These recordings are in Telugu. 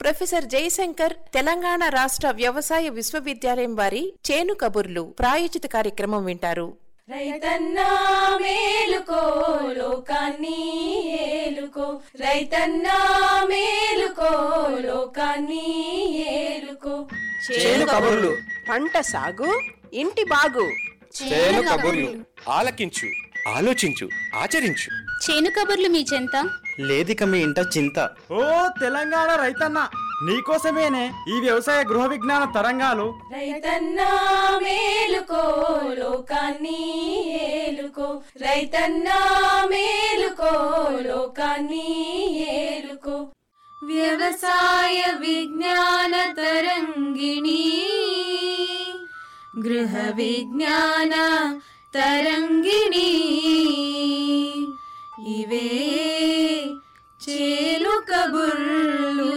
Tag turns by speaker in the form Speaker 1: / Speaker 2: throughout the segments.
Speaker 1: ప్రొఫెసర్ జయశంకర్ తెలంగాణ రాష్ట్ర వ్యవసాయ విశ్వవిద్యాలయం వారి చేను కబుర్లు ప్రాయోజిత కార్యక్రమం వింటారు
Speaker 2: రైతన్నా మేలుకో లోకాన్ని ఏలుకో రైతన్నా మేలుకో లోకాన్ని ఏలుకో
Speaker 3: చేను కబుర్లు
Speaker 4: పంట సాగు ఇంటి బాగు
Speaker 3: చేను కబుర్లు ఆలకించు ఆలోచించు ఆచరించు
Speaker 5: చేను కబుర్లు మీ చెంత
Speaker 6: లేదిక మీ ఇంట చింత
Speaker 7: ఓ తెలంగాణ రైతన్న నీకోసమేనే ఈ వ్యవసాయ గృహ విజ్ఞాన తరంగాలు
Speaker 2: రైతన్నా మేలుకో లోకాన్ని ఏలుకో రైతన్నా మేలుకో లోకాన్ని ఏలుకో వ్యవసాయ విజ్ఞాన తరంగిణి గృహ విజ్ఞాన తరంగిణి ఇవే చేలు కబుర్లు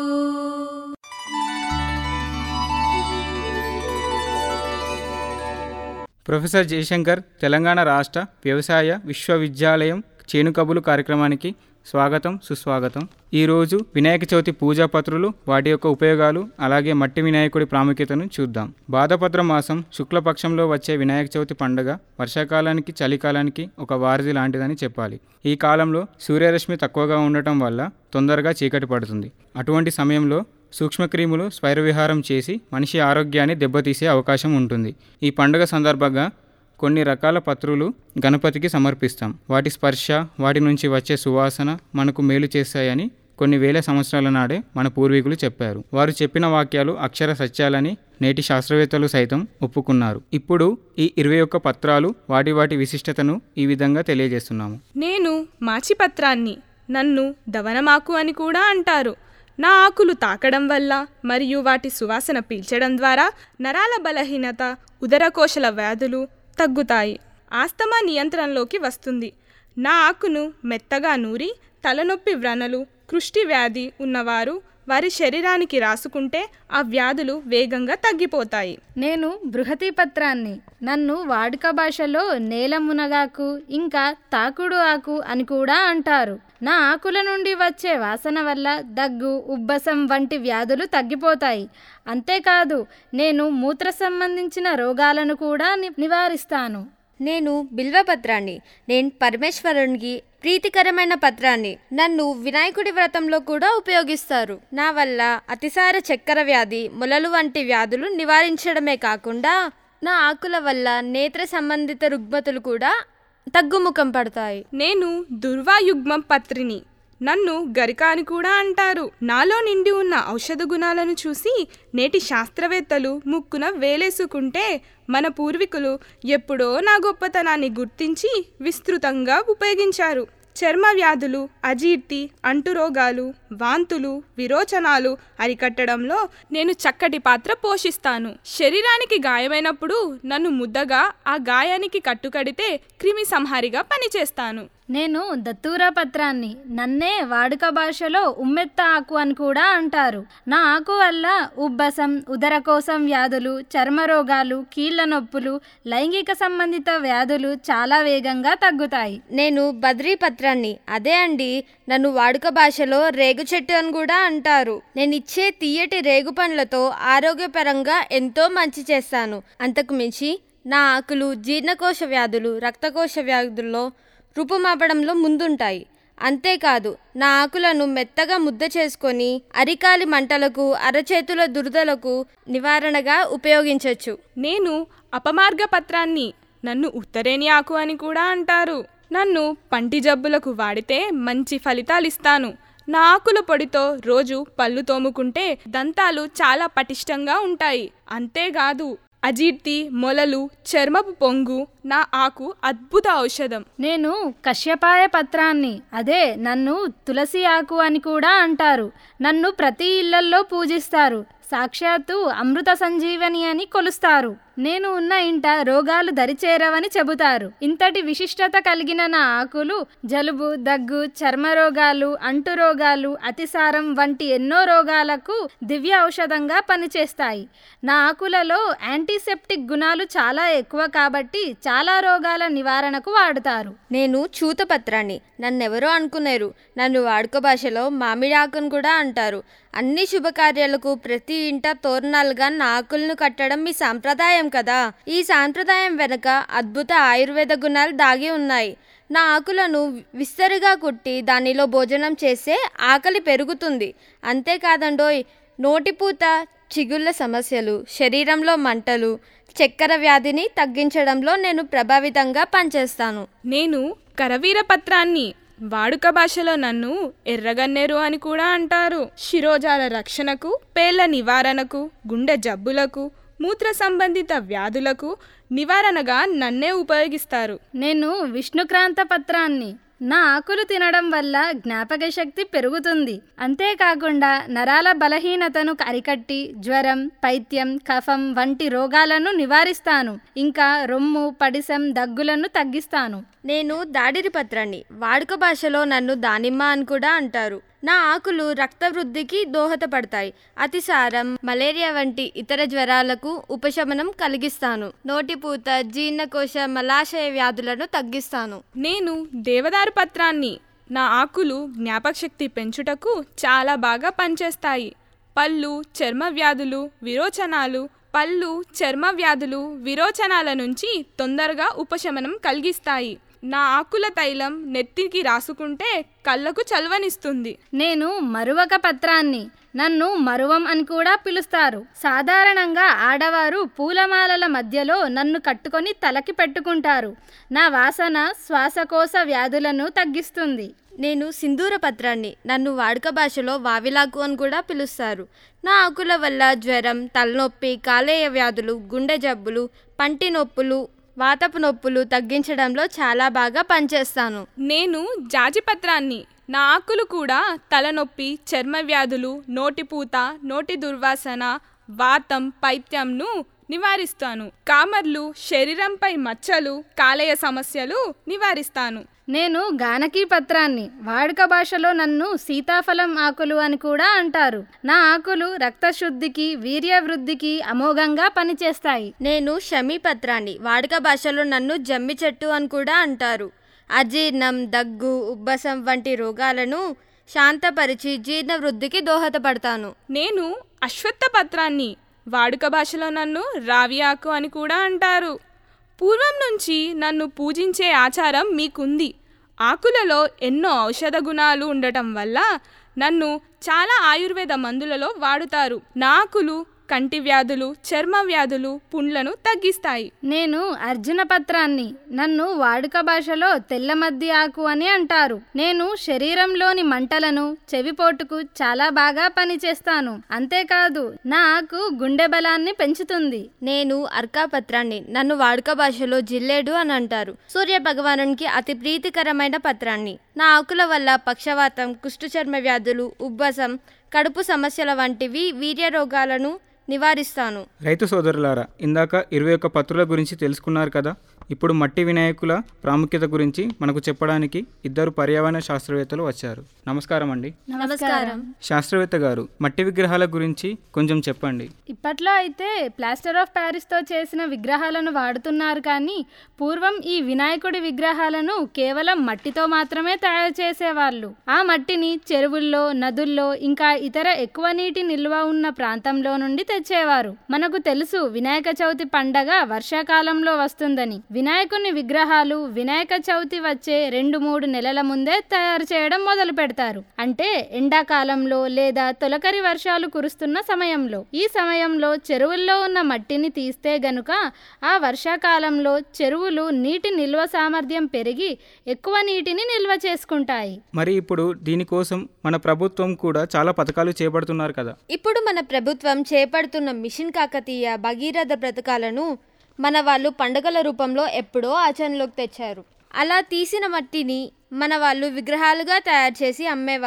Speaker 8: ప్రొఫెసర్ జయశంకర్ తెలంగాణ రాష్ట్ర వ్యవసాయ విశ్వవిద్యాలయం చేనుకబులు కార్యక్రమానికి స్వాగతం సుస్వాగతం ఈరోజు వినాయక చవితి పూజా పత్రులు వాటి యొక్క ఉపయోగాలు అలాగే మట్టి వినాయకుడి ప్రాముఖ్యతను చూద్దాం భాద్రపద్ర మాసం శుక్లపక్షంలో వచ్చే వినాయక చవితి పండుగ వర్షాకాలానికి చలికాలానికి ఒక వారధి లాంటిదని చెప్పాలి ఈ కాలంలో సూర్యరశ్మి తక్కువగా ఉండటం వల్ల తొందరగా చీకటి పడుతుంది అటువంటి సమయంలో సూక్ష్మక్రిములు స్వైరవిహారం చేసి మనిషి ఆరోగ్యాన్ని దెబ్బతీసే అవకాశం ఉంటుంది ఈ పండుగ సందర్భంగా కొన్ని రకాల పత్రులు గణపతికి సమర్పిస్తాం వాటి స్పర్శ వాటి నుంచి వచ్చే సువాసన మనకు మేలు చేస్తాయని కొన్ని వేల సంవత్సరాల నాడే మన పూర్వీకులు చెప్పారు వారు చెప్పిన వాక్యాలు అక్షర సత్యాలని నేటి శాస్త్రవేత్తలు సైతం ఒప్పుకున్నారు ఇప్పుడు ఈ ఇరవై ఒక్క పత్రాలు వాటి వాటి విశిష్టతను ఈ విధంగా తెలియజేస్తున్నాము
Speaker 9: నేను మాచిపత్రాన్ని నన్ను దవనమాకు అని కూడా అంటారు నా ఆకులు తాకడం వల్ల మరియు వాటి సువాసన పీల్చడం ద్వారా నరాల బలహీనత ఉదరకోశల వ్యాధులు తగ్గుతాయి ఆస్తమా నియంత్రణలోకి వస్తుంది నా ఆకును మెత్తగా నూరి తలనొప్పి వ్రణలు కృష్టి వ్యాధి ఉన్నవారు వారి శరీరానికి రాసుకుంటే ఆ వ్యాధులు వేగంగా తగ్గిపోతాయి
Speaker 10: నేను బృహతి పత్రాన్ని నన్ను వాడుక భాషలో నేల మునగాకు ఇంకా తాకుడు ఆకు అని కూడా అంటారు నా ఆకుల నుండి వచ్చే వాసన వల్ల దగ్గు ఉబ్బసం వంటి వ్యాధులు తగ్గిపోతాయి అంతేకాదు నేను మూత్ర సంబంధించిన రోగాలను కూడా ని- నివారిస్తాను
Speaker 11: నేను బిల్వపత్రాన్ని నేను పరమేశ్వరునికి ప్రీతికరమైన పత్రాన్ని నన్ను వినాయకుడి వ్రతంలో కూడా ఉపయోగిస్తారు నా వల్ల అతిసార చక్కెర వ్యాధి మొలలు వంటి వ్యాధులు నివారించడమే కాకుండా నా ఆకుల వల్ల నేత్ర సంబంధిత రుగ్మతులు కూడా తగ్గుముఖం పడతాయి
Speaker 9: నేను దుర్వాయుగ్మం పత్రిని నన్ను గరిక అని కూడా అంటారు నాలో నిండి ఉన్న ఔషధ గుణాలను చూసి నేటి శాస్త్రవేత్తలు ముక్కున వేలేసుకుంటే మన పూర్వీకులు ఎప్పుడో నా గొప్పతనాన్ని గుర్తించి విస్తృతంగా ఉపయోగించారు చర్మ వ్యాధులు అజీర్తి అంటురోగాలు వాంతులు విరోచనాలు అరికట్టడంలో నేను చక్కటి పాత్ర పోషిస్తాను శరీరానికి గాయమైనప్పుడు నన్ను ముద్దగా ఆ గాయానికి కట్టుకడితే క్రిమి సంహారిగా పనిచేస్తాను
Speaker 10: నేను దత్తూరా పత్రాన్ని నన్నే వాడుక భాషలో ఉమ్మెత్త ఆకు అని కూడా అంటారు నా ఆకు వల్ల ఉబ్బసం ఉదరకోశం వ్యాధులు చర్మ రోగాలు కీళ్ళ నొప్పులు లైంగిక సంబంధిత వ్యాధులు చాలా వేగంగా తగ్గుతాయి
Speaker 11: నేను బద్రీ పత్రాన్ని అదే అండి నన్ను వాడుక భాషలో రేగు చెట్టు అని కూడా అంటారు నేను ఇచ్చే తీయటి రేగు పండ్లతో ఆరోగ్యపరంగా ఎంతో మంచి చేస్తాను అంతకు మించి నా ఆకులు జీర్ణకోశ వ్యాధులు రక్తకోశ వ్యాధుల్లో రూపుమాపడంలో ముందుంటాయి అంతేకాదు నా ఆకులను మెత్తగా ముద్ద చేసుకొని అరికాలి మంటలకు అరచేతుల దురదలకు నివారణగా ఉపయోగించవచ్చు
Speaker 9: నేను అపమార్గ పత్రాన్ని నన్ను ఉత్తరేణి ఆకు అని కూడా అంటారు నన్ను పంటి జబ్బులకు వాడితే మంచి ఫలితాలు ఇస్తాను నా ఆకుల పొడితో రోజు పళ్ళు తోముకుంటే దంతాలు చాలా పటిష్టంగా ఉంటాయి అంతేకాదు అజీర్తి మొలలు చర్మపు పొంగు నా ఆకు అద్భుత ఔషధం
Speaker 10: నేను కశ్యపాయ పత్రాన్ని అదే నన్ను తులసి ఆకు అని కూడా అంటారు నన్ను ప్రతి ఇళ్లల్లో పూజిస్తారు సాక్షాత్తు అమృత సంజీవని అని కొలుస్తారు నేను ఉన్న ఇంట రోగాలు దరిచేరవని చెబుతారు ఇంతటి విశిష్టత కలిగిన నా ఆకులు జలుబు దగ్గు చర్మ రోగాలు అంటు రోగాలు అతిసారం వంటి ఎన్నో రోగాలకు దివ్య ఔషధంగా పనిచేస్తాయి నా ఆకులలో యాంటీసెప్టిక్ గుణాలు చాలా ఎక్కువ కాబట్టి చాలా రోగాల నివారణకు వాడుతారు
Speaker 11: నేను చూతపత్రాన్ని నన్నెవరో అనుకున్నారు నన్ను వాడుక భాషలో మామిడి ఆకును కూడా అంటారు అన్ని శుభకార్యాలకు ప్రతి ఇంట తోరణాలుగా నా ఆకులను కట్టడం మీ సాంప్రదాయం కదా ఈ సాంప్రదాయం వెనుక అద్భుత ఆయుర్వేద గుణాలు దాగి ఉన్నాయి నా ఆకులను విస్తరిగా కుట్టి దానిలో భోజనం చేస్తే ఆకలి పెరుగుతుంది అంతేకాదండోయ్ నోటిపూత చిగుళ్ళ సమస్యలు శరీరంలో మంటలు చక్కెర వ్యాధిని తగ్గించడంలో నేను ప్రభావితంగా పనిచేస్తాను
Speaker 9: నేను కరవీర పత్రాన్ని వాడుక భాషలో నన్ను ఎర్రగన్నేరు అని కూడా అంటారు శిరోజాల రక్షణకు పేర్ల నివారణకు గుండె జబ్బులకు మూత్ర సంబంధిత వ్యాధులకు నివారణగా నన్నే ఉపయోగిస్తారు
Speaker 10: నేను విష్ణుక్రాంత పత్రాన్ని నా ఆకులు తినడం వల్ల జ్ఞాపక శక్తి పెరుగుతుంది అంతేకాకుండా నరాల బలహీనతను అరికట్టి జ్వరం పైత్యం కఫం వంటి రోగాలను నివారిస్తాను ఇంకా రొమ్ము పడిసం దగ్గులను తగ్గిస్తాను
Speaker 11: నేను దాడిరి పత్రాన్ని వాడుక భాషలో నన్ను దానిమ్మ అని కూడా అంటారు నా ఆకులు రక్త వృద్ధికి దోహదపడతాయి అతిసారం మలేరియా వంటి ఇతర జ్వరాలకు ఉపశమనం కలిగిస్తాను నోటిపూత జీర్ణకోశ మలాశయ వ్యాధులను తగ్గిస్తాను
Speaker 9: నేను దేవదారు పత్రాన్ని నా ఆకులు జ్ఞాపకశక్తి పెంచుటకు చాలా బాగా పనిచేస్తాయి పళ్ళు చర్మ వ్యాధులు విరోచనాలు పళ్ళు చర్మ వ్యాధులు విరోచనాల నుంచి తొందరగా ఉపశమనం కలిగిస్తాయి నా ఆకుల తైలం నెత్తికి రాసుకుంటే కళ్ళకు చల్వనిస్తుంది
Speaker 10: నేను మరువక పత్రాన్ని నన్ను మరువం అని కూడా పిలుస్తారు సాధారణంగా ఆడవారు పూలమాలల మధ్యలో నన్ను కట్టుకొని తలకి పెట్టుకుంటారు నా వాసన శ్వాసకోశ వ్యాధులను తగ్గిస్తుంది
Speaker 11: నేను సింధూర పత్రాన్ని నన్ను వాడుక భాషలో వావిలాకు అని కూడా పిలుస్తారు నా ఆకుల వల్ల జ్వరం తలనొప్పి కాలేయ వ్యాధులు గుండె జబ్బులు పంటి నొప్పులు వాతపు నొప్పులు తగ్గించడంలో చాలా బాగా పనిచేస్తాను
Speaker 9: నేను జాజిపత్రాన్ని నా ఆకులు కూడా తలనొప్పి చర్మ వ్యాధులు నోటిపూత నోటి దుర్వాసన వాతం పైత్యంను నివారిస్తాను కామర్లు శరీరంపై మచ్చలు కాలేయ సమస్యలు నివారిస్తాను
Speaker 10: నేను గానకీ పత్రాన్ని వాడుక భాషలో నన్ను సీతాఫలం ఆకులు అని కూడా అంటారు నా ఆకులు రక్తశుద్ధికి వీర్య వృద్ధికి అమోఘంగా పనిచేస్తాయి
Speaker 11: నేను షమీ పత్రాన్ని వాడుక భాషలో నన్ను జమ్మి చెట్టు అని కూడా అంటారు అజీర్ణం దగ్గు ఉబ్బసం వంటి రోగాలను శాంతపరిచి జీర్ణ వృద్ధికి దోహదపడతాను
Speaker 9: నేను అశ్వత్థ పత్రాన్ని వాడుక భాషలో నన్ను రావియాకు అని కూడా అంటారు పూర్వం నుంచి నన్ను పూజించే ఆచారం మీకుంది ఆకులలో ఎన్నో ఔషధ గుణాలు ఉండటం వల్ల నన్ను చాలా ఆయుర్వేద మందులలో వాడుతారు నా ఆకులు కంటి వ్యాధులు చర్మ వ్యాధులు పుండ్లను తగ్గిస్తాయి
Speaker 10: నేను అర్జున పత్రాన్ని నన్ను వాడుక భాషలో తెల్లమద్ది ఆకు అని అంటారు నేను శరీరంలోని మంటలను చెవిపోటుకు చాలా బాగా పనిచేస్తాను అంతేకాదు నా ఆకు గుండె బలాన్ని పెంచుతుంది
Speaker 11: నేను అర్కా పత్రాన్ని నన్ను వాడుక భాషలో జిల్లేడు అని అంటారు సూర్య భగవానునికి అతి ప్రీతికరమైన పత్రాన్ని నా ఆకుల వల్ల పక్షవాతం కుష్ఠచర్మ వ్యాధులు ఉబ్బసం కడుపు సమస్యల వంటివి వీర్య రోగాలను నివారిస్తాను
Speaker 8: రైతు సోదరులారా ఇందాక ఇరవై ఒక్క పత్రుల గురించి తెలుసుకున్నారు కదా ఇప్పుడు మట్టి వినాయకుల ప్రాముఖ్యత గురించి మనకు చెప్పడానికి ఇద్దరు పర్యావరణ శాస్త్రవేత్తలు వచ్చారు నమస్కారం అండి
Speaker 11: నమస్కారం
Speaker 8: శాస్త్రవేత్త గారు మట్టి విగ్రహాల గురించి కొంచెం చెప్పండి
Speaker 10: ఇప్పట్లో అయితే ప్లాస్టర్ ఆఫ్ ప్యారిస్తో చేసిన విగ్రహాలను వాడుతున్నారు కానీ పూర్వం ఈ వినాయకుడి విగ్రహాలను కేవలం మట్టితో మాత్రమే తయారు చేసేవాళ్ళు ఆ మట్టిని చెరువుల్లో నదుల్లో ఇంకా ఇతర ఎక్కువ నీటి నిల్వ ఉన్న ప్రాంతంలో నుండి తెచ్చేవారు మనకు తెలుసు వినాయక చవితి పండగ వర్షాకాలంలో వస్తుందని వినాయకుని విగ్రహాలు వినాయక చవితి వచ్చే రెండు మూడు నెలల ముందే తయారు చేయడం మొదలు పెడతారు అంటే ఎండాకాలంలో లేదా తొలకరి వర్షాలు కురుస్తున్న సమయంలో ఈ సమయంలో చెరువుల్లో ఉన్న మట్టిని తీస్తే గనుక ఆ వర్షాకాలంలో చెరువులు నీటి నిల్వ సామర్థ్యం పెరిగి ఎక్కువ నీటిని నిల్వ చేసుకుంటాయి
Speaker 8: మరి ఇప్పుడు దీనికోసం మన ప్రభుత్వం కూడా చాలా పథకాలు చేపడుతున్నారు కదా
Speaker 11: ఇప్పుడు మన ప్రభుత్వం చేపడుతున్న మిషన్ కాకతీయ భగీరథ పథకాలను మన వాళ్ళు పండుగల రూపంలో ఎప్పుడో ఆచరణలోకి తెచ్చారు అలా తీసిన మట్టిని మన వాళ్ళు విగ్రహాలుగా తయారు చేసి అమ్మేవాళ్ళు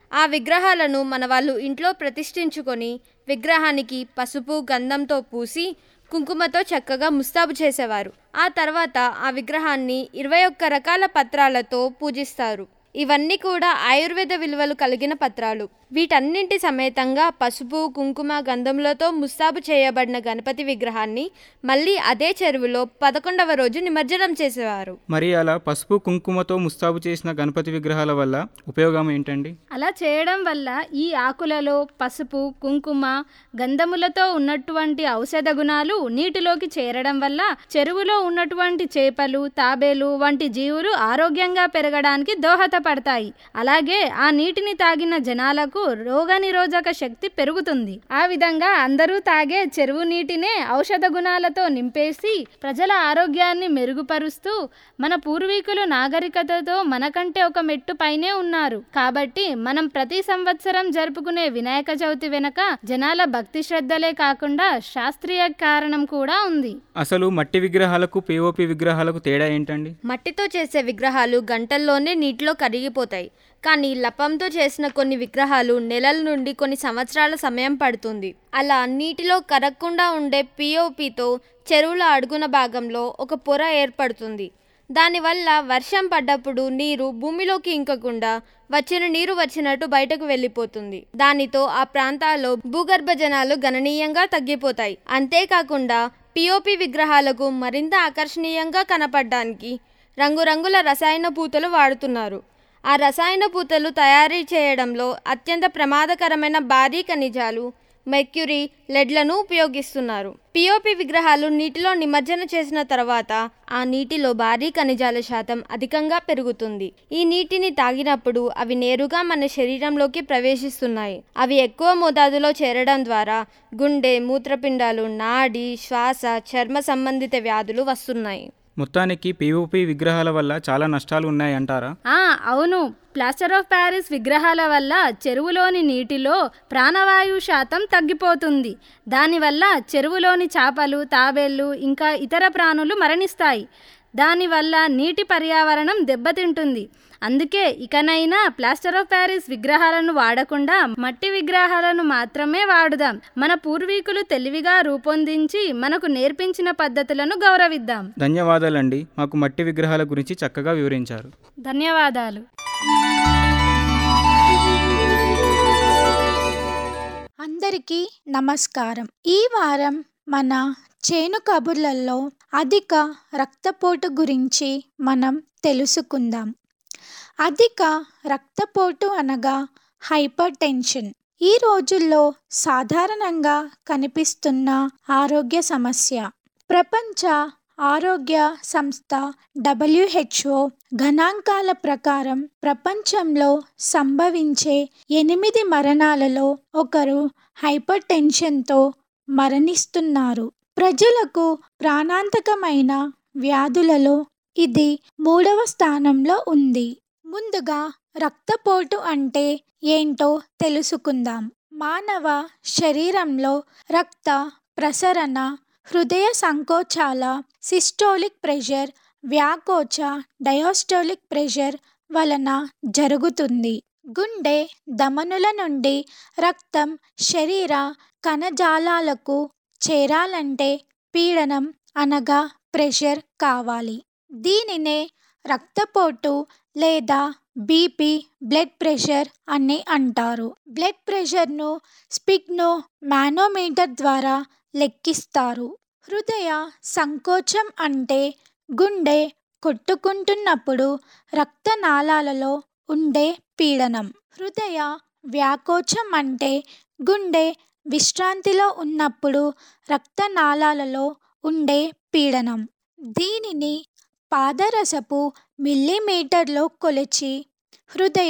Speaker 11: ఆ విగ్రహాలను మన వాళ్ళు ఇంట్లో ప్రతిష్ఠించుకొని విగ్రహానికి పసుపు గంధంతో పూసి కుంకుమతో చక్కగా ముస్తాబు చేసేవారు ఆ తర్వాత ఆ విగ్రహాన్ని ఇరవై ఒక్క రకాల పత్రాలతో పూజిస్తారు ఇవన్నీ కూడా ఆయుర్వేద విలువలు కలిగిన పత్రాలు వీటన్నింటి సమేతంగా పసుపు కుంకుమ గంధములతో ముస్తాబు చేయబడిన గణపతి విగ్రహాన్ని మళ్ళీ అదే చెరువులో పదకొండవ రోజు నిమజ్జనం చేసేవారు
Speaker 8: మరి అలా పసుపు కుంకుమతో ముస్తాబు చేసిన గణపతి విగ్రహాల వల్ల ఉపయోగం ఏంటండి
Speaker 10: అలా చేయడం వల్ల ఈ ఆకులలో పసుపు కుంకుమ గంధములతో ఉన్నటువంటి ఔషధ గుణాలు నీటిలోకి చేరడం వల్ల చెరువులో ఉన్నటువంటి చేపలు తాబేలు వంటి జీవులు ఆరోగ్యంగా పెరగడానికి దోహదపడతాయి అలాగే ఆ నీటిని తాగిన జనాలకు రోగనిరోధక శక్తి పెరుగుతుంది ఆ విధంగా అందరూ తాగే చెరువు నీటినే ఔషధ గుణాలతో నింపేసి ప్రజల ఆరోగ్యాన్ని మెరుగుపరుస్తూ మన పూర్వీకులు నాగరికతతో మనకంటే ఒక మెట్టు పైనే ఉన్నారు కాబట్టి మనం ప్రతి సంవత్సరం జరుపుకునే వినాయక చవితి వెనక జనాల భక్తి శ్రద్ధలే కాకుండా శాస్త్రీయ కారణం కూడా ఉంది
Speaker 8: అసలు మట్టి విగ్రహాలకు పిఓపి విగ్రహాలకు తేడా ఏంటండి
Speaker 11: మట్టితో చేసే విగ్రహాలు గంటల్లోనే నీటిలో కరిగిపోతాయి కానీ లపంతో చేసిన కొన్ని విగ్రహాలు నెలల నుండి కొన్ని సంవత్సరాల సమయం పడుతుంది అలా నీటిలో కరగకుండా ఉండే పిఓపితో చెరువుల అడుగున భాగంలో ఒక పొర ఏర్పడుతుంది దానివల్ల వర్షం పడ్డప్పుడు నీరు భూమిలోకి ఇంకకుండా వచ్చిన నీరు వచ్చినట్టు బయటకు వెళ్ళిపోతుంది దానితో ఆ ప్రాంతాల్లో భూగర్భ జనాలు గణనీయంగా తగ్గిపోతాయి అంతేకాకుండా పిఓపి విగ్రహాలకు మరింత ఆకర్షణీయంగా కనపడడానికి రంగురంగుల రసాయన పూతలు వాడుతున్నారు ఆ రసాయన పూతలు తయారీ చేయడంలో అత్యంత ప్రమాదకరమైన భారీ ఖనిజాలు మెర్క్యూరీ లెడ్లను ఉపయోగిస్తున్నారు పిఓపి విగ్రహాలు నీటిలో నిమజ్జన చేసిన తర్వాత ఆ నీటిలో భారీ ఖనిజాల శాతం అధికంగా పెరుగుతుంది ఈ నీటిని తాగినప్పుడు అవి నేరుగా మన శరీరంలోకి ప్రవేశిస్తున్నాయి అవి ఎక్కువ మోతాదులో చేరడం ద్వారా గుండె మూత్రపిండాలు నాడి శ్వాస చర్మ సంబంధిత వ్యాధులు వస్తున్నాయి
Speaker 8: మొత్తానికి పిఓపి విగ్రహాల వల్ల చాలా నష్టాలు ఉన్నాయంటారా
Speaker 10: ఆ అవును ప్లాస్టర్ ఆఫ్ ప్యారిస్ విగ్రహాల వల్ల చెరువులోని నీటిలో ప్రాణవాయు శాతం తగ్గిపోతుంది దానివల్ల చెరువులోని చేపలు తాబేళ్ళు ఇంకా ఇతర ప్రాణులు మరణిస్తాయి దానివల్ల నీటి పర్యావరణం దెబ్బతింటుంది అందుకే ఇకనైనా ప్లాస్టర్ ఆఫ్ ప్యారిస్ విగ్రహాలను వాడకుండా మట్టి విగ్రహాలను మాత్రమే వాడుదాం మన పూర్వీకులు తెలివిగా రూపొందించి మనకు నేర్పించిన పద్ధతులను గౌరవిద్దాం
Speaker 8: ధన్యవాదాలండి మాకు మట్టి విగ్రహాల గురించి చక్కగా వివరించారు
Speaker 10: ధన్యవాదాలు
Speaker 5: అందరికీ నమస్కారం ఈ వారం మన చేను కబుర్లలో అధిక రక్తపోటు గురించి మనం తెలుసుకుందాం అధిక రక్తపోటు అనగా హైపర్ టెన్షన్ ఈ రోజుల్లో సాధారణంగా కనిపిస్తున్న ఆరోగ్య సమస్య ప్రపంచ ఆరోగ్య సంస్థ డబ్ల్యూహెచ్ఓ గణాంకాల ప్రకారం ప్రపంచంలో సంభవించే ఎనిమిది మరణాలలో ఒకరు హైపర్ టెన్షన్తో మరణిస్తున్నారు ప్రజలకు ప్రాణాంతకమైన వ్యాధులలో ఇది మూడవ స్థానంలో ఉంది ముందుగా రక్తపోటు అంటే ఏంటో తెలుసుకుందాం మానవ శరీరంలో రక్త ప్రసరణ హృదయ సంకోచాల సిస్టోలిక్ ప్రెషర్ వ్యాకోచ డయాస్టోలిక్ ప్రెషర్ వలన జరుగుతుంది గుండె ధమనుల నుండి రక్తం శరీర కణజాలాలకు చేరాలంటే పీడనం అనగా ప్రెషర్ కావాలి దీనినే రక్తపోటు లేదా బీపీ బ్లడ్ ప్రెషర్ అని అంటారు బ్లడ్ ప్రెషర్ను స్పిగ్నో మానోమీటర్ ద్వారా లెక్కిస్తారు హృదయ సంకోచం అంటే గుండె కొట్టుకుంటున్నప్పుడు రక్తనాళాలలో ఉండే పీడనం హృదయ వ్యాకోచం అంటే గుండె విశ్రాంతిలో ఉన్నప్పుడు రక్తనాళాలలో ఉండే పీడనం దీనిని పాదరసపు మిల్లీమీటర్లో కొలిచి హృదయ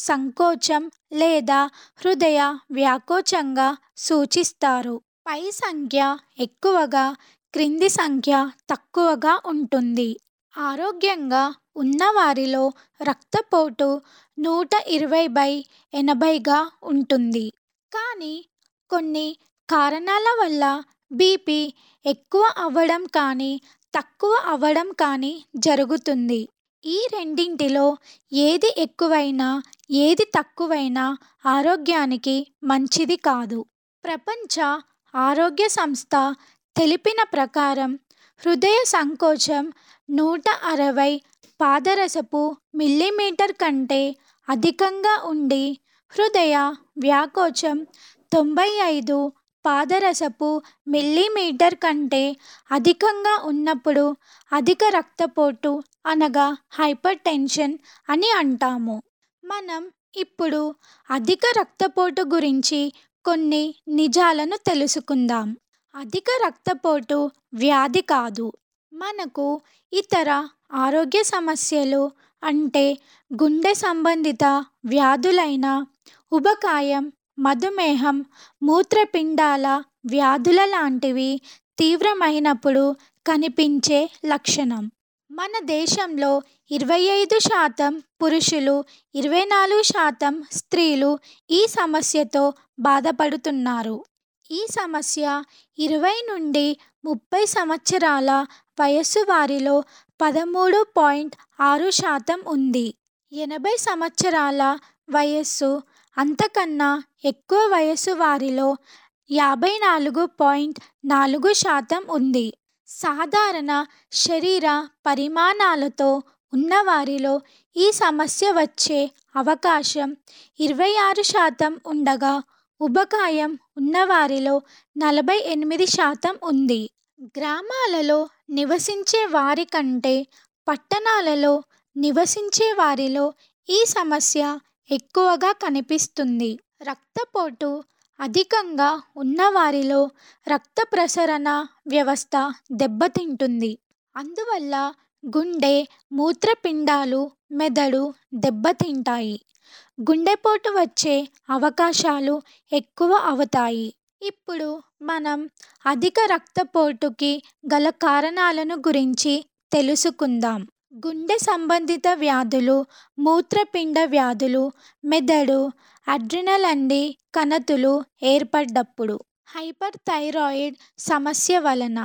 Speaker 5: సంకోచం లేదా హృదయ వ్యాకోచంగా సూచిస్తారు పై సంఖ్య ఎక్కువగా క్రింది సంఖ్య తక్కువగా ఉంటుంది ఆరోగ్యంగా ఉన్నవారిలో రక్తపోటు నూట ఇరవై బై ఎనభైగా ఉంటుంది కానీ కొన్ని కారణాల వల్ల బీపీ ఎక్కువ అవ్వడం కానీ తక్కువ అవ్వడం కానీ జరుగుతుంది ఈ రెండింటిలో ఏది ఎక్కువైనా ఏది తక్కువైనా ఆరోగ్యానికి మంచిది కాదు ప్రపంచ ఆరోగ్య సంస్థ తెలిపిన ప్రకారం హృదయ సంకోచం నూట అరవై పాదరసపు మిల్లీమీటర్ కంటే అధికంగా ఉండి హృదయ వ్యాకోచం తొంభై ఐదు పాదరసపు మిల్లీమీటర్ కంటే అధికంగా ఉన్నప్పుడు అధిక రక్తపోటు అనగా హైపర్ టెన్షన్ అని అంటాము మనం ఇప్పుడు అధిక రక్తపోటు గురించి కొన్ని నిజాలను తెలుసుకుందాం అధిక రక్తపోటు వ్యాధి కాదు మనకు ఇతర ఆరోగ్య సమస్యలు అంటే గుండె సంబంధిత వ్యాధులైన ఉబకాయం మధుమేహం మూత్రపిండాల వ్యాధుల లాంటివి తీవ్రమైనప్పుడు కనిపించే లక్షణం మన దేశంలో ఇరవై ఐదు శాతం పురుషులు ఇరవై నాలుగు శాతం స్త్రీలు ఈ సమస్యతో బాధపడుతున్నారు ఈ సమస్య ఇరవై నుండి ముప్పై సంవత్సరాల వయస్సు వారిలో పదమూడు పాయింట్ ఆరు శాతం ఉంది ఎనభై సంవత్సరాల వయస్సు అంతకన్నా ఎక్కువ వయస్సు వారిలో యాభై నాలుగు పాయింట్ నాలుగు శాతం ఉంది సాధారణ శరీర పరిమాణాలతో ఉన్నవారిలో ఈ సమస్య వచ్చే అవకాశం ఇరవై ఆరు శాతం ఉండగా ఉబకాయం ఉన్నవారిలో నలభై ఎనిమిది శాతం ఉంది గ్రామాలలో నివసించే వారి కంటే పట్టణాలలో నివసించే వారిలో ఈ సమస్య ఎక్కువగా కనిపిస్తుంది రక్తపోటు అధికంగా ఉన్నవారిలో రక్త ప్రసరణ వ్యవస్థ దెబ్బతింటుంది అందువల్ల గుండె మూత్రపిండాలు మెదడు దెబ్బతింటాయి గుండెపోటు వచ్చే అవకాశాలు ఎక్కువ అవుతాయి ఇప్పుడు మనం అధిక రక్తపోటుకి గల కారణాలను గురించి తెలుసుకుందాం గుండె సంబంధిత వ్యాధులు మూత్రపిండ వ్యాధులు మెదడు అడ్రినలండి కణతులు ఏర్పడ్డప్పుడు హైపర్ థైరాయిడ్ సమస్య వలన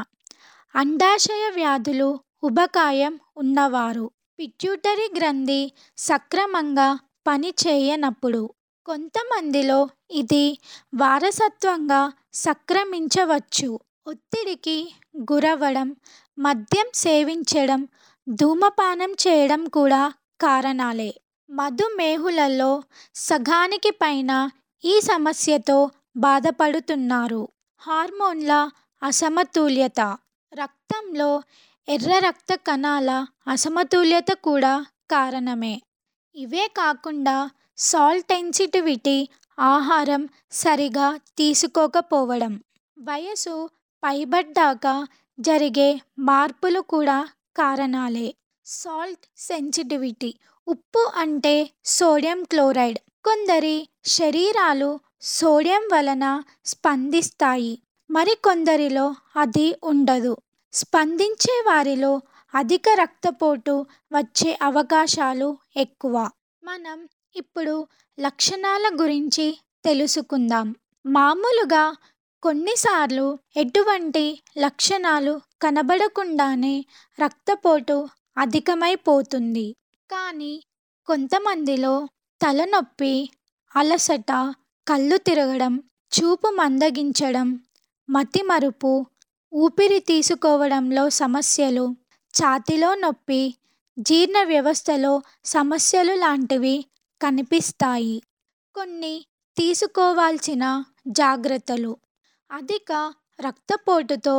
Speaker 5: అండాశయ వ్యాధులు ఉబకాయం ఉన్నవారు పిట్యూటరీ గ్రంథి సక్రమంగా పని చేయనప్పుడు కొంతమందిలో ఇది వారసత్వంగా సంక్రమించవచ్చు ఒత్తిడికి గురవడం మద్యం సేవించడం ధూమపానం చేయడం కూడా కారణాలే మధుమేహులలో సగానికి పైన ఈ సమస్యతో బాధపడుతున్నారు హార్మోన్ల అసమతుల్యత రక్తంలో ఎర్ర రక్త కణాల అసమతుల్యత కూడా కారణమే ఇవే కాకుండా సాల్ట్ సెన్సిటివిటీ ఆహారం సరిగా తీసుకోకపోవడం వయసు పైబడ్డాక జరిగే మార్పులు కూడా కారణాలే సాల్ట్ సెన్సిటివిటీ ఉప్పు అంటే సోడియం క్లోరైడ్ కొందరి శరీరాలు సోడియం వలన స్పందిస్తాయి మరికొందరిలో అది ఉండదు స్పందించే వారిలో అధిక రక్తపోటు వచ్చే అవకాశాలు ఎక్కువ మనం ఇప్పుడు లక్షణాల గురించి తెలుసుకుందాం మామూలుగా కొన్నిసార్లు ఎటువంటి లక్షణాలు కనబడకుండానే రక్తపోటు అధికమైపోతుంది కానీ కొంతమందిలో తలనొప్పి అలసట కళ్ళు తిరగడం చూపు మందగించడం మతిమరుపు ఊపిరి తీసుకోవడంలో సమస్యలు ఛాతిలో నొప్పి జీర్ణ వ్యవస్థలో సమస్యలు లాంటివి కనిపిస్తాయి కొన్ని తీసుకోవాల్సిన జాగ్రత్తలు అధిక రక్తపోటుతో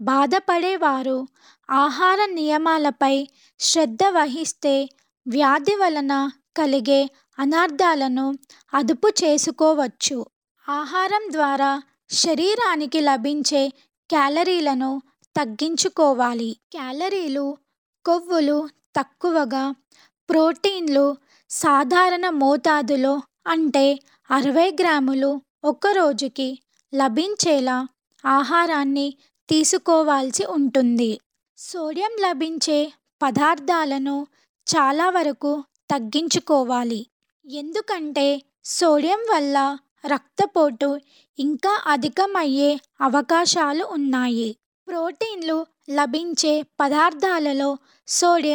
Speaker 5: బాధపడేవారు ఆహార నియమాలపై శ్రద్ధ వహిస్తే వ్యాధి వలన కలిగే అనర్థాలను అదుపు చేసుకోవచ్చు ఆహారం ద్వారా శరీరానికి లభించే క్యాలరీలను తగ్గించుకోవాలి క్యాలరీలు కొవ్వులు తక్కువగా ప్రోటీన్లు సాధారణ మోతాదులో అంటే అరవై గ్రాములు ఒక రోజుకి లభించేలా ఆహారాన్ని తీసుకోవాల్సి ఉంటుంది సోడియం లభించే పదార్థాలను చాలా వరకు తగ్గించుకోవాలి ఎందుకంటే సోడియం వల్ల రక్తపోటు ఇంకా అధికమయ్యే అవకాశాలు ఉన్నాయి ప్రోటీన్లు లభించే పదార్థాలలో సోడియం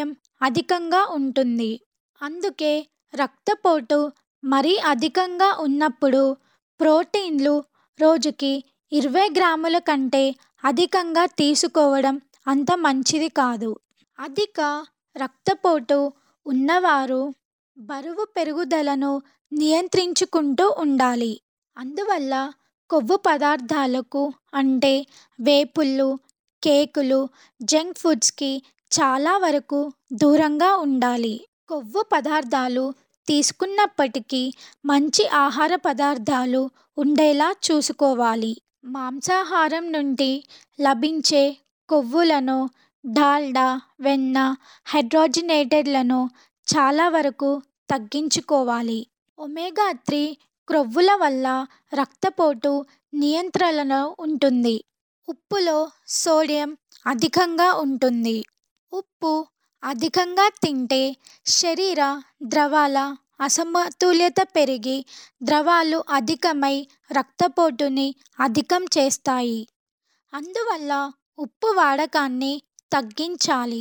Speaker 5: అధికంగా ఉంటుంది అందుకే రక్తపోటు మరీ అధికంగా ఉన్నప్పుడు ప్రోటీన్లు రోజుకి ఇరవై గ్రాముల కంటే అధికంగా తీసుకోవడం అంత మంచిది కాదు అధిక రక్తపోటు ఉన్నవారు బరువు పెరుగుదలను నియంత్రించుకుంటూ ఉండాలి అందువల్ల కొవ్వు పదార్థాలకు అంటే వేపుళ్ళు కేకులు జంక్ ఫుడ్స్కి చాలా వరకు దూరంగా ఉండాలి కొవ్వు పదార్థాలు తీసుకున్నప్పటికీ మంచి ఆహార పదార్థాలు ఉండేలా చూసుకోవాలి మాంసాహారం నుండి లభించే కొవ్వులను డాల్డా వెన్న హైడ్రోజినేటెడ్లను చాలా వరకు తగ్గించుకోవాలి ఒమేగా త్రీ క్రొవ్వుల వల్ల రక్తపోటు నియంత్రణలో ఉంటుంది ఉప్పులో సోడియం అధికంగా ఉంటుంది ఉప్పు అధికంగా తింటే శరీర ద్రవాల అసమతుల్యత పెరిగి ద్రవాలు అధికమై రక్తపోటుని అధికం చేస్తాయి అందువల్ల ఉప్పు వాడకాన్ని తగ్గించాలి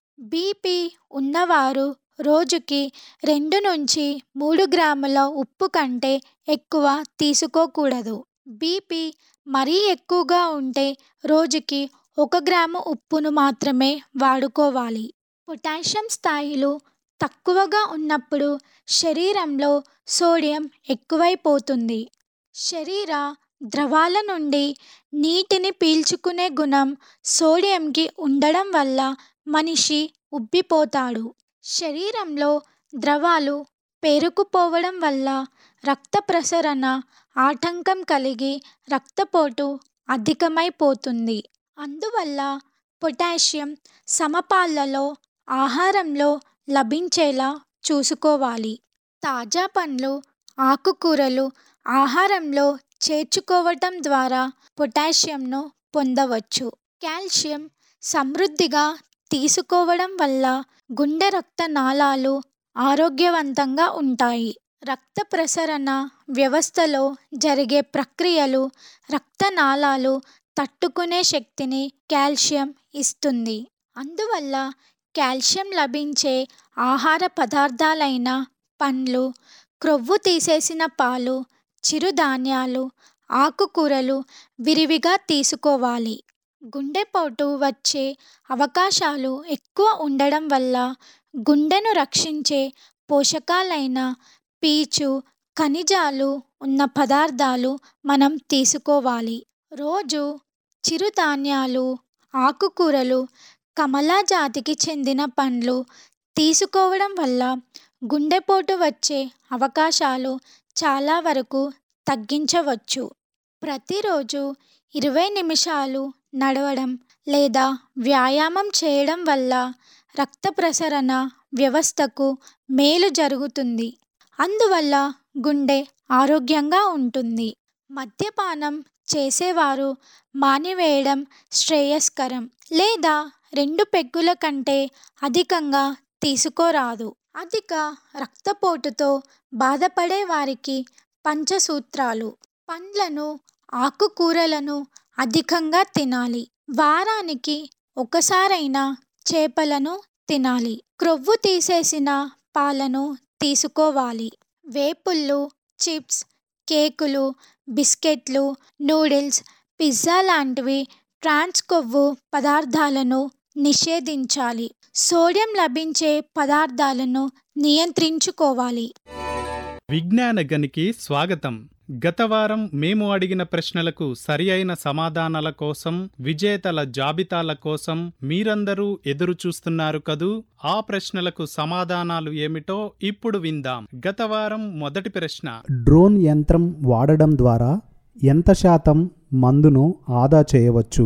Speaker 5: బీపీ ఉన్నవారు రోజుకి రెండు నుంచి మూడు గ్రాముల ఉప్పు కంటే ఎక్కువ తీసుకోకూడదు బీపీ మరీ ఎక్కువగా ఉంటే రోజుకి ఒక గ్రాము ఉప్పును మాత్రమే వాడుకోవాలి పొటాషియం స్థాయిలు తక్కువగా ఉన్నప్పుడు శరీరంలో సోడియం ఎక్కువైపోతుంది శరీర ద్రవాల నుండి నీటిని పీల్చుకునే గుణం సోడియంకి ఉండడం వల్ల మనిషి ఉబ్బిపోతాడు శరీరంలో ద్రవాలు పేరుకుపోవడం వల్ల రక్త ప్రసరణ ఆటంకం కలిగి రక్తపోటు అధికమైపోతుంది అందువల్ల పొటాషియం సమపాళ్లలో ఆహారంలో లభించేలా చూసుకోవాలి తాజా పండ్లు ఆకుకూరలు ఆహారంలో చేర్చుకోవటం ద్వారా పొటాషియంను పొందవచ్చు కాల్షియం సమృద్ధిగా తీసుకోవడం వల్ల గుండె రక్త నాళాలు ఆరోగ్యవంతంగా ఉంటాయి రక్త ప్రసరణ వ్యవస్థలో జరిగే ప్రక్రియలు రక్తనాళాలు తట్టుకునే శక్తిని కాల్షియం ఇస్తుంది అందువల్ల కాల్షియం లభించే ఆహార పదార్థాలైన పండ్లు క్రొవ్వు తీసేసిన పాలు చిరుధాన్యాలు ఆకుకూరలు విరివిగా తీసుకోవాలి గుండెపోటు వచ్చే అవకాశాలు ఎక్కువ ఉండడం వల్ల గుండెను రక్షించే పోషకాలైన పీచు ఖనిజాలు ఉన్న పదార్థాలు మనం తీసుకోవాలి రోజు చిరుధాన్యాలు ఆకుకూరలు కమలా జాతికి చెందిన పండ్లు తీసుకోవడం వల్ల గుండెపోటు వచ్చే అవకాశాలు చాలా వరకు తగ్గించవచ్చు ప్రతిరోజు ఇరవై నిమిషాలు నడవడం లేదా వ్యాయామం చేయడం వల్ల రక్త ప్రసరణ వ్యవస్థకు మేలు జరుగుతుంది అందువల్ల గుండె ఆరోగ్యంగా ఉంటుంది మద్యపానం చేసేవారు మానివేయడం శ్రేయస్కరం లేదా రెండు పెగ్గుల కంటే అధికంగా తీసుకోరాదు అధిక రక్తపోటుతో బాధపడే వారికి పంచసూత్రాలు పండ్లను ఆకుకూరలను అధికంగా తినాలి వారానికి ఒకసారైనా చేపలను తినాలి క్రొవ్వు తీసేసిన పాలను తీసుకోవాలి వేపుళ్ళు చిప్స్ కేకులు బిస్కెట్లు నూడిల్స్ పిజ్జా లాంటివి ట్రాన్స్ కొవ్వు పదార్థాలను నిషేధించాలి సోడియం లభించే పదార్థాలను నియంత్రించుకోవాలి
Speaker 12: విజ్ఞాన గనికి స్వాగతం గత వారం మేము అడిగిన ప్రశ్నలకు సరి అయిన సమాధానాల కోసం విజేతల జాబితాల కోసం మీరందరూ ఎదురు చూస్తున్నారు కదూ ఆ ప్రశ్నలకు సమాధానాలు ఏమిటో ఇప్పుడు విందాం గత వారం మొదటి ప్రశ్న
Speaker 13: డ్రోన్ యంత్రం వాడడం ద్వారా ఎంత శాతం మందును ఆదా చేయవచ్చు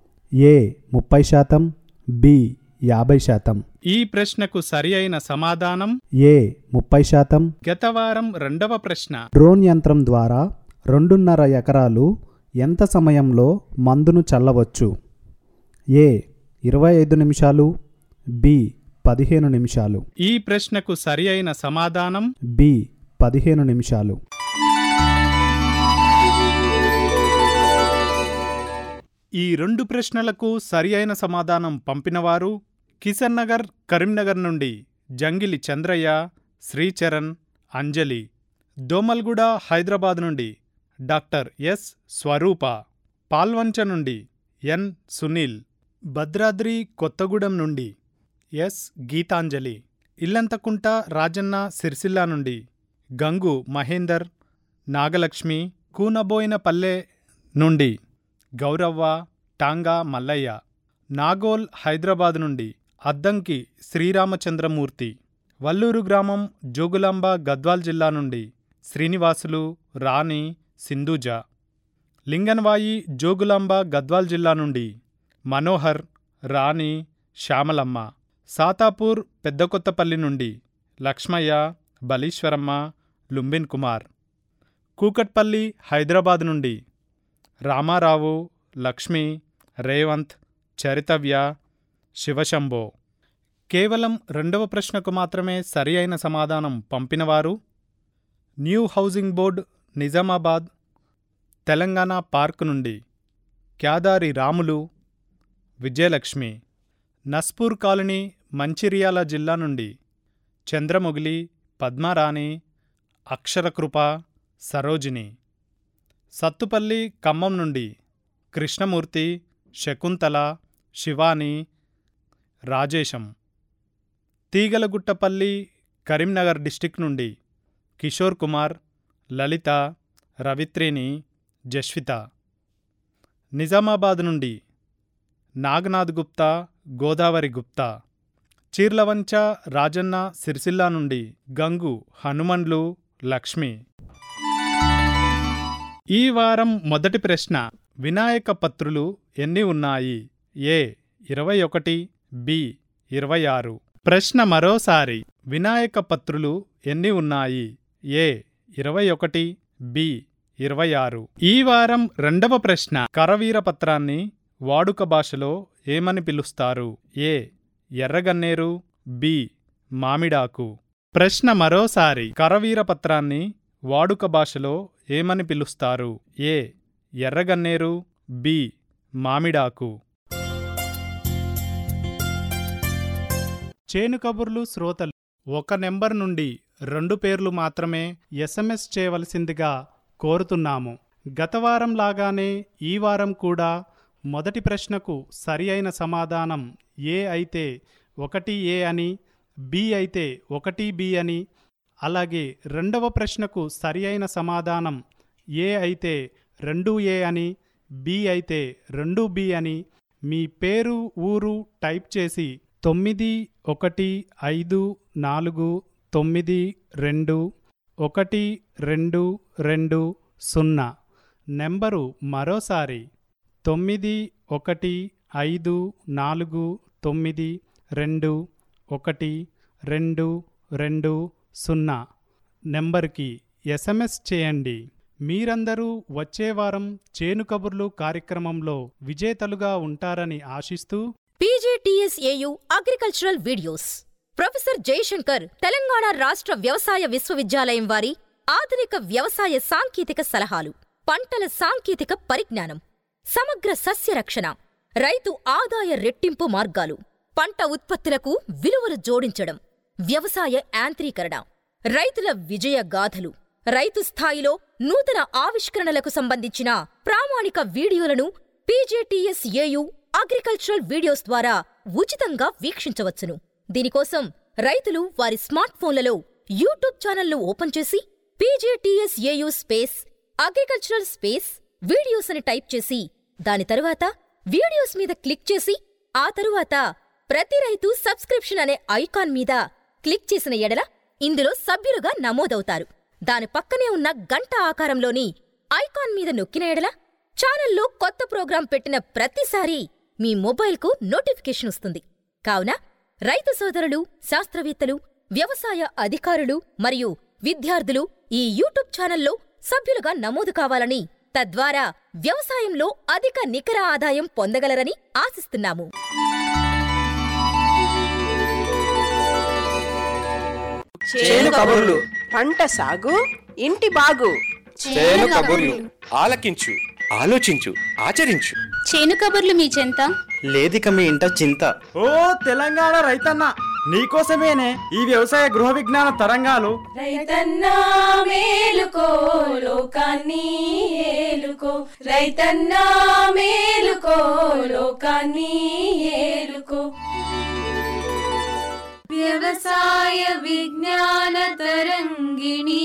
Speaker 13: ఏ ముప్పై శాతం బి యాభై శాతం
Speaker 12: ఈ ప్రశ్నకు సరి అయిన సమాధానం
Speaker 13: ఏ ముప్పై శాతం
Speaker 12: గత వారం రెండవ ప్రశ్న
Speaker 13: డ్రోన్ యంత్రం ద్వారా రెండున్నర ఎకరాలు ఎంత సమయంలో మందును చల్లవచ్చు ఏ ఇరవై ఐదు నిమిషాలు బి పదిహేను నిమిషాలు
Speaker 12: ఈ ప్రశ్నకు సరి అయిన సమాధానం
Speaker 13: బి పదిహేను నిమిషాలు
Speaker 12: ఈ రెండు ప్రశ్నలకు సరి అయిన సమాధానం పంపినవారు కిషన్ నగర్ కరీంనగర్ నుండి జంగిలి చంద్రయ్య శ్రీచరణ్ అంజలి దోమల్గూడ హైదరాబాద్ నుండి డాక్టర్ ఎస్ స్వరూప పాల్వంచ నుండి ఎన్ సునీల్ భద్రాద్రి కొత్తగూడెం నుండి ఎస్ గీతాంజలి ఇల్లంతకుంట రాజన్న సిరిసిల్ల నుండి గంగు మహేందర్ నాగలక్ష్మి కూనబోయినపల్లె నుండి గౌరవ్వ టాంగా మల్లయ్య నాగోల్ హైదరాబాద్ నుండి అద్దంకి శ్రీరామచంద్రమూర్తి వల్లూరు గ్రామం జోగులాంబ గద్వాల్ జిల్లా నుండి శ్రీనివాసులు రాణి సింధూజ లింగన్వాయి జోగులాంబ గద్వాల్ జిల్లా నుండి మనోహర్ రాణి శ్యామలమ్మ సాతాపూర్ పెద్దకొత్తపల్లి నుండి లక్ష్మయ్య బలీశ్వరమ్మ లుంబిన్ కుమార్ కూకట్పల్లి హైదరాబాద్ నుండి రామారావు లక్ష్మి రేవంత్ చరితవ్య శివశంభో కేవలం రెండవ ప్రశ్నకు మాత్రమే సరి అయిన సమాధానం పంపినవారు new housing board Nizamabad Telangana park నుండి క్యాదారి రాములు విజయలక్ష్మి నస్పూర్ కాలనీ మంచిర్యాల జిల్లా నుండి చంద్రముగిలి పద్మారాణి అక్షరకృప సరోజిని సత్తుపల్లి ఖమ్మం నుండి కృష్ణమూర్తి శకుంతల శివాని రాజేశం తీగలగుట్టపల్లి కరీంనగర్ డిస్టిక్ నుండి కిషోర్ కుమార్ లలిత రవిత్రేణి జస్విత నిజామాబాద్ నుండి నాగనాథ్ గుప్తా గోదావరి గుప్తా చీర్లవంచ రాజన్న సిరిసిల్ల నుండి గంగు హనుమండ్లు లక్ష్మి ఈ వారం మొదటి ప్రశ్న వినాయక పత్రులు ఎన్ని ఉన్నాయి ఏ ఇరవై ఒకటి బి ఇరవై ఆరు ప్రశ్న మరోసారి వినాయక పత్రులు ఎన్ని ఉన్నాయి ఏ ఇరవై ఒకటి బి ఇరవై ఆరు ఈ వారం రెండవ ప్రశ్న కరవీర పత్రాన్ని వాడుక భాషలో ఏమని పిలుస్తారు ఏ ఎర్రగన్నేరు బి మామిడాకు ప్రశ్న మరోసారి కరవీర పత్రాన్ని వాడుక భాషలో ఏమని పిలుస్తారు ఏ ఎర్రగన్నేరు బి మామిడాకు చేను కబుర్లు శ్రోతలు ఒక నెంబర్ నుండి రెండు పేర్లు మాత్రమే ఎస్ఎంఎస్ చేయవలసిందిగా కోరుతున్నాము గత వారం లాగానే ఈ వారం కూడా మొదటి ప్రశ్నకు సరి అయిన సమాధానం ఏ అయితే ఒకటి ఏ అని బి అయితే ఒకటి బి అని అలాగే రెండవ ప్రశ్నకు సరి అయిన సమాధానం ఏ అయితే రెండు ఏ అని బి అయితే రెండు బి అని మీ పేరు ఊరు టైప్ చేసి తొమ్మిది ఒకటి ఐదు నాలుగు తొమ్మిది రెండు ఒకటి రెండు రెండు సున్నా నెంబరు మరోసారి తొమ్మిది ఒకటి ఐదు నాలుగు తొమ్మిది రెండు ఒకటి రెండు రెండు సున్నా నెంబర్కి ఎస్ఎంఎస్ చేయండి మీరందరూ వచ్చే వారం చేను కబుర్లు కార్యక్రమంలో విజేతలుగా ఉంటారని ఆశిస్తూ
Speaker 14: PGTSAU agricultural videos professor Jayashankar Telangana రాష్ట్ర వ్యవసాయ విశ్వవిద్యాలయం వారి ఆధునిక వ్యవసాయ సాంకేతిక సలహాలు పంటల సాంకేతిక పరిజ్ఞానం సమగ్ర సస్య రక్షణ రైతు ఆదాయ రెట్టింపు మార్గాలు పంట ఉత్పత్తులకు విలువలు జోడించడం వ్యవసాయ యాంత్రీకరణ రైతుల విజయ గాథలు రైతు స్థాయిలో నూతన ఆవిష్కరణలకు సంబంధించిన ప్రామాణిక వీడియోలను పీజేటీఎస్ఏయు అగ్రికల్చరల్ వీడియోస్ ద్వారా ఉచితంగా వీక్షించవచ్చును దీనికోసం రైతులు వారి స్మార్ట్ ఫోన్లలో యూట్యూబ్ ఛానల్ను ఓపెన్ చేసి PJTSAU space agricultural space videos అని టైప్ చేసి దాని తరువాత వీడియోస్ మీద క్లిక్ చేసి ఆ తరువాత ప్రతి రైతు సబ్స్క్రిప్షన్ అనే ఐకాన్ మీద క్లిక్ చేసిన ఎడల ఇందులో సభ్యులుగా నమోదవుతారు దాని పక్కనే ఉన్న గంట ఆకారంలోని ఐకాన్ మీద నొక్కిన ఎడల ఛానల్లో కొత్త ప్రోగ్రాం పెట్టిన ప్రతిసారీ మీ మొబైల్కు నోటిఫికేషన్ వస్తుంది కావున రైతు సోదరులు శాస్త్రవేత్తలు వ్యవసాయ అధికారులు మరియు విద్యార్థులు ఈ యూట్యూబ్ ఛానల్లో సభ్యులుగా నమోదు కావాలని తద్వారా వ్యవసాయంలో అధిక నికర ఆదాయం పొందగలరని ఆశిస్తున్నాము
Speaker 3: చేను కబుర్లు
Speaker 4: పంట సాగు ఇంటి బాగు
Speaker 3: చేను కబుర్లు ఆలకించు ఆలోచించు ఆచరించు
Speaker 2: చేను కబుర్లు మీ చెంత
Speaker 6: లేదిక మీ ఇంట చింత
Speaker 7: ఓ తెలంగాణ రైతన్న నీకోసమేనే ఈ వ్యవసాయ గృహ విజ్ఞాన తరంగాలు
Speaker 2: రైతన్నా మేలుకో లోకాన్ని ఏలుకో రైతన్నా మేలుకో లోకాన్ని ఏలుకో వ్యవసాయ విజ్ఞాన తరంగిణి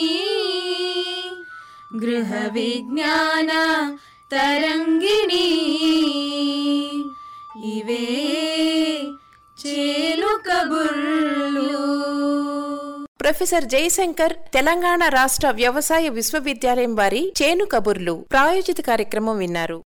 Speaker 2: గృహ విజ్ఞాన తరంగిణి ఇవే చేలు కబుర్లు
Speaker 1: ప్రొఫెసర్ జయశంకర్ తెలంగాణ రాష్ట్ర వ్యవసాయ విశ్వవిద్యాలయం వారి చేను కబుర్లు ప్రాయోజిత కార్యక్రమం విన్నారు